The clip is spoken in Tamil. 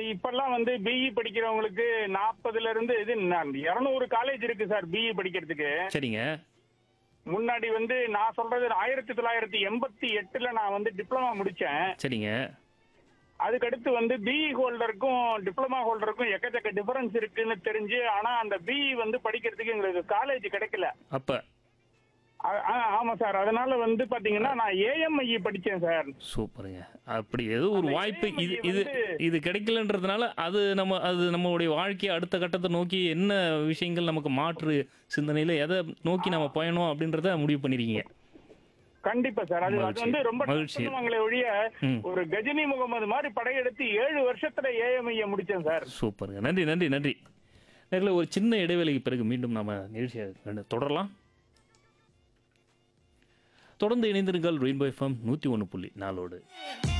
இப்பெல்லாம் வந்து பிஇ படிக்கிறவங்களுக்கு நாற்பதுல இருந்து இது இருநூறு காலேஜ் இருக்கு சார் பிஇ படிக்கிறதுக்கு சரிங்க முன்னாடி வந்து நான் சொல்றது ஆயிரத்தி தொள்ளாயிரத்தி எண்பத்தி எட்டுல நான் வந்து டிப்ளமா முடிச்சேன் சரிங்க அதுக்கடுத்து வந்து பிஇ ஹோல்டருக்கும் டிப்ளமா ஹோல்டருக்கும் எக்கச்சக்க டிஃபரன்ஸ் இருக்குன்னு தெரிஞ்சு ஆனா அந்த பிஇ வந்து படிக்கிறதுக்கு எங்களுக்கு காலேஜ் கிடைக்கல அப்ப ஆ- ஆ, ஆமா சார் அதனால வந்து பாத்தீங்கன்னா நான் ஏஎம்ஐ படிச்சேன் சார் சூப்பருங்க அப்படி ஏதோ ஒரு அந்த வாய்ப்பு இது AMI இது வந்து- இது கிடைக்கலன்றதுனால அது நம்ம அது நம்மளுடைய வாழ்க்கையை அடுத்த கட்டத்தை நோக்கி என்ன விஷயங்கள் நமக்கு மாற்று சிந்தனையில எதை நோக்கி நம்ம பயணம் அப்படின்றத முடிவு பண்ணிருக்கீங்க கண்டிப்பா சார் அது அது மகிழ்ச்சி. வந்து ரொம்ப மகிழ்ச்சி. பண்ணுவாங்களே ஒழிய ம். ஒரு கஜினி முகமது மாதிரி படையெடுத்து ஏழு வருஷத்துல ஏஎம்ஐ முடிச்சேன் சார் சூப்பருங்க நன்றி நன்றி நன்றி நேரில் ஒரு சின்ன இடைவேளைக்கு பிறகு மீண்டும் நம்ம நிகழ்ச்சியை கண்டு- தொடரலாம் தொடர்ந்து இணைந்திருங்கள் ரெயின்போ எஃப்எம் நூற்றி ஒன்று புள்ளி நாலோடு